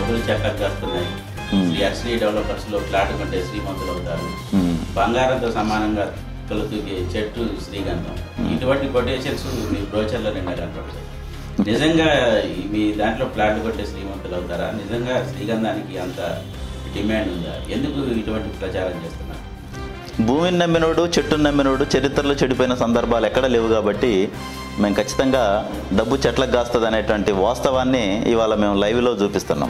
డబ్బులు చెట్లకు కాస్తున్నాయి Hmm. శ్రీ అశ్రీ డెవలపర్స్ లో ఫ్లాట్ కొంటే శ్రీమంతులు అవుతారు ఉమ్. బంగారంతో సమానంగా తొలుతూగే చెట్టు శ్రీగంధం ఇటువంటి కొటేషన్స్ మీ బ్రోచర్లో నిండా కనపడతాయి నిజంగా ఈ- మీ దాంట్లో ప్లాట్లు కొట్టే శ్రీమంతులు అవుతారా నిజంగా శ్రీగంధానికి అంత డిమాండ్ ఉందా ఎందుకు ఇటువంటి ప్రచారం చేస్తున్నారు భూమిని నమ్మినోడు చెట్టును నమ్మినోడు చరిత్రలో చెడిపోయిన సందర్భాలు ఎక్కడ లేవు కాబట్టి మేము ఖచ్చితంగా డబ్బు చెట్లకు కాస్తుంది అనేటువంటి వాస్తవాన్ని ఇవాళ మేము లైవ్లో చూపిస్తున్నాం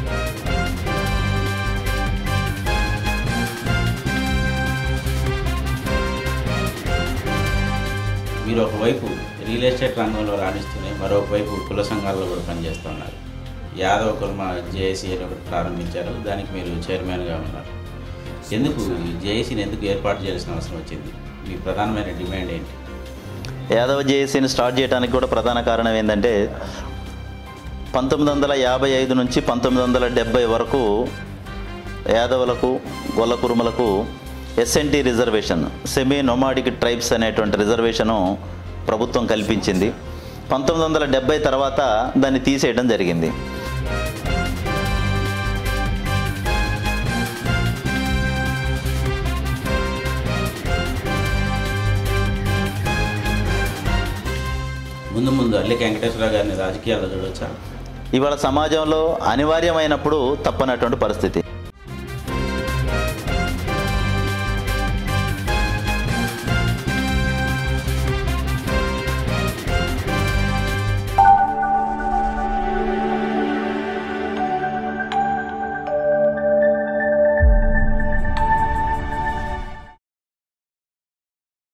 మీరు ఒకవైపు రియల్ ఎస్టేట్ రంగంలో రాణిస్తూనే మరొకవైపు కుల సంఘాల్లో కూడా పనిచేస్తున్నారు యాదవ్ కుర్మ జేఏసీ అని ఒకటి ప్రారంభించారు దానికి మీరు చైర్మన్గా ఉన్నారు ఎందుకు ఈ జేఏసీని ఎందుకు ఏర్పాటు చేయాల్సిన అవసరం వచ్చింది మీ ప్రధానమైన డిమాండ్ ఏంటి యాదవ జేఏసీని స్టార్ట్ చేయడానికి కూడా ప్రధాన కారణం ఏంటంటే పంతొమ్మిది వందల యాభై ఐదు నుంచి పంతొమ్మిది వందల డెబ్బై వరకు యాదవులకు గొల్ల కురుమలకు SNT reservation semi nomadic tribes అనేటువంటి రిజర్వేషను ప్రభుత్వం కల్పించింది పంతొమ్మిది వందల డెబ్బై తర్వాత దాన్ని తీసేయడం జరిగింది ముందు ముందు అల్లి వెంకటేశ్వర గారిని రాజకీయాల్లో చూడొచ్చా ఇవాళ సమాజంలో అనివార్యమైనప్పుడు తప్పనటువంటి పరిస్థితి